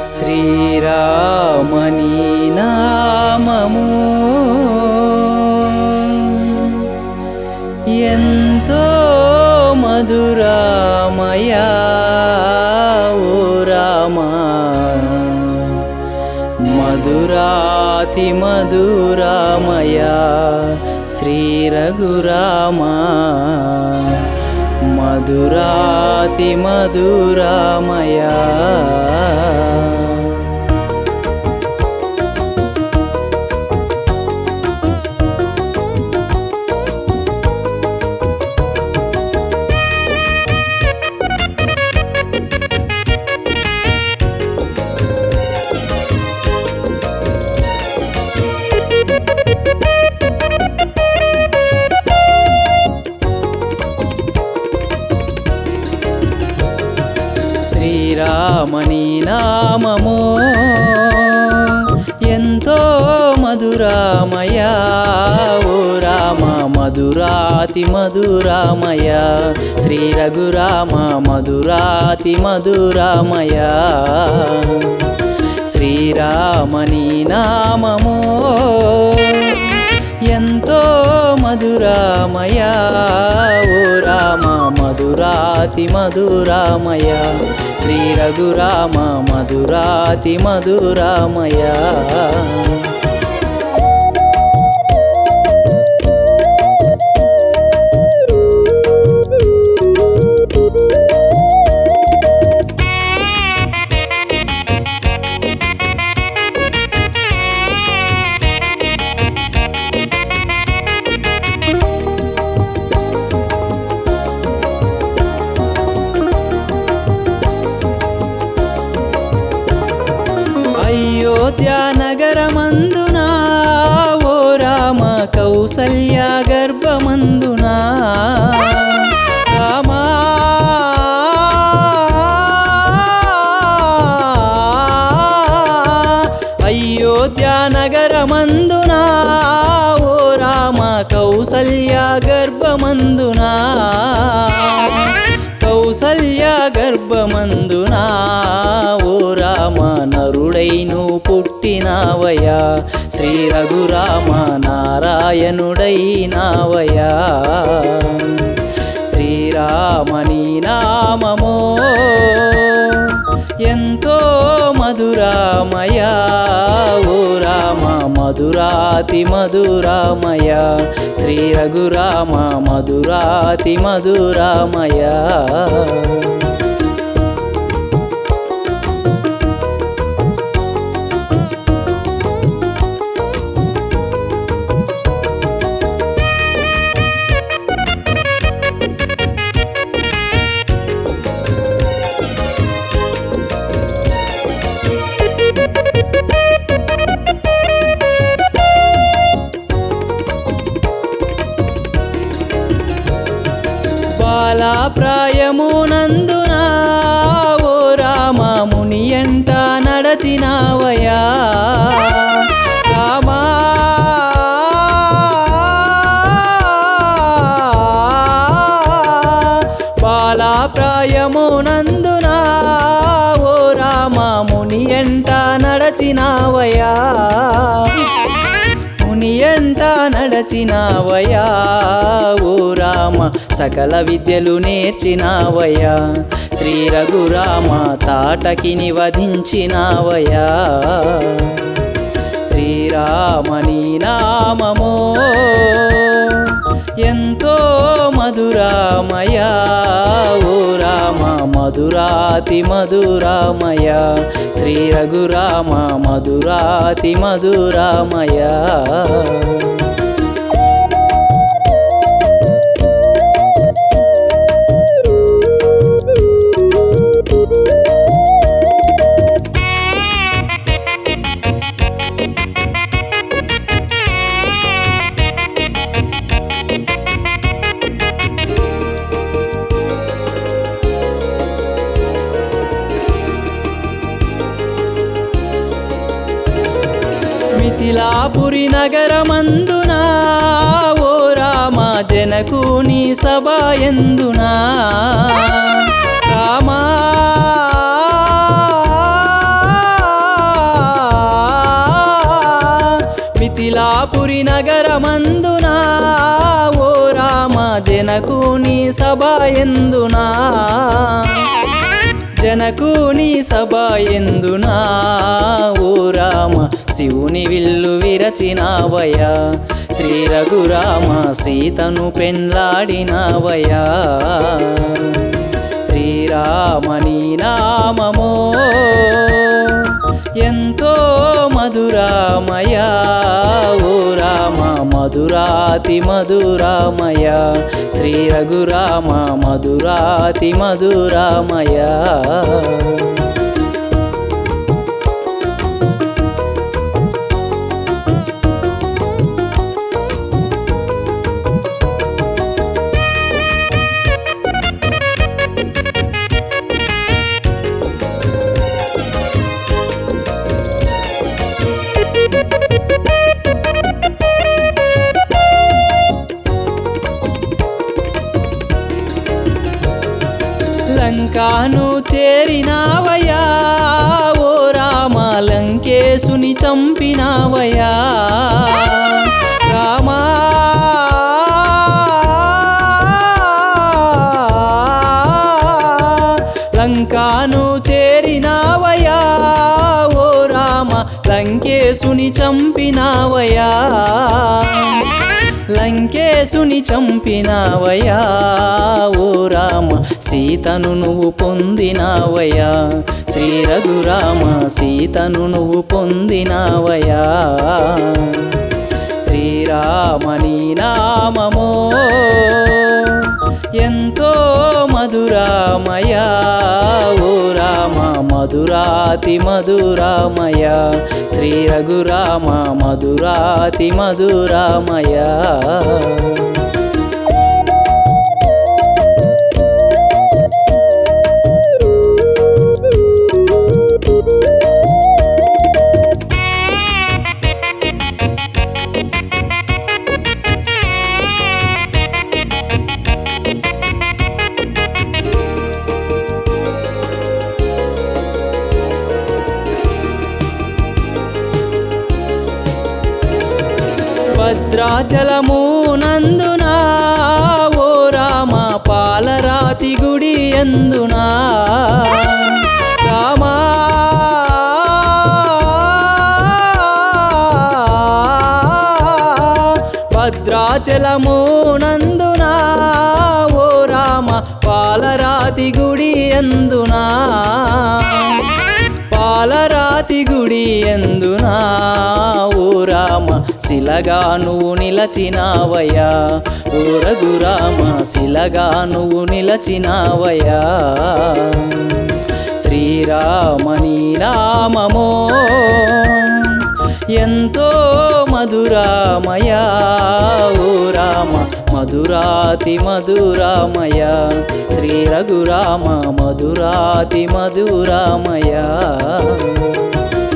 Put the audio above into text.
శ్రీరామని నామము ఎంతో మధురామయా ఓ రామా మధురాతి మధురామయా శ్రీ రఘురామా మధురాతి మధురామయా శ్రీరామని నామము ఎంతో మధురామయా ఓ రామ మధురాతి మధురామయ శ్రీ రఘురామ మధురాతి మధురామయ శ్రీరామని నామము ఎంతో మధురామయా ఓ రామ మధురాతి మధురామయ శ్రీ రఘురామ మధురాతి మధురామయ అయోధ్య నగరమందునా ఓ రామ కౌసల్య గర్భమందునా రామా అయోధ్య నగరమందునా ఓ రామ కౌసల్య గర్భమందునా కౌసల్య గర్భమందునా ఓ రామ నరుడైను పుట్టినావయా శ్రీ రఘురామ నారాయణుడైనావయా శ్రీరామని నామమో ఎంతో మధురామయా ఓ రామ మధురాతి మధురామయ శ్రీ రఘురామ మధురాతి మధురామయ బాలాప్రాయమునందునా ఓ రామ ముని ఎంట నడచినావయా రామా బాలాప్రాయమునందునా ఓ రామ ముని ఎంట నడచినావయా ముని ఎంట నడచినావయా ఓ రామ సకల విద్యలు నేర్చినావయా శ్రీ రఘురామ తాటకిని వధించినావయా శ్రీరామని నామమో ఎంతో మధురామయా ఓ రామ మధురాతి మధురామయ శ్రీ రఘురామ మధురాతి మధురామయ మిథిలాపురి నగరమందునా ఓ రామ జనకుని సభ ఎందునా రామా లంకాపురి నగరమందునా ఓ రామ జనకుని సభ ఎందునా జనకుని సభ ఎందునా ఓ రామ శివుని విల్లు విరచినావయ్యా శ్రీ రఘురామ సీతను పెండ్లాడినావయ్యా శ్రీరామని నామమో ఎంతో మధురామయ ఓ రామ మధురాతి మధురామయ శ్రీ రఘురామ మధురాతి మధురామయ లంకాను చేరినావయ్యా ఓ రామ లంకేశుని చంపినావయ్యా రామా లంకాను చేరినావయ్యా ఓ రామ లంకేశుని చంపినావయ్యా లంకేశుని చంపినావయ్యా ఓ రామ సీతను నువ్వు పొందినావయ్యా శ్రీ రఘురామ సీతను నువ్వు పొందినావయ్యా శ్రీరామని నామమో ఎంతో మధురామయ ఓ రామ మధురాతి మధురామయ శ్రీ రఘురామ మధురాతి మధురామయ భద్రాచలము నందునా ఓ రామ పాలరాతి గుడి ఎందునా రామా భద్రాచలము నందునా ఓ రామ పాలరాతి గుడి ఎందునా పాలరాతి గుడి ఎందునా ఓ రామ శిలగా నువ్వు నిలచినావయ్యా ఓ రఘురామ శిలగా నువ్వు నిలచినావయ్యా శ్రీరామని నామమో ఎంతో మధురామయ ఓ రామ మధురాతి మధురామయ శ్రీ రఘురామ మధురాతి మధురామయ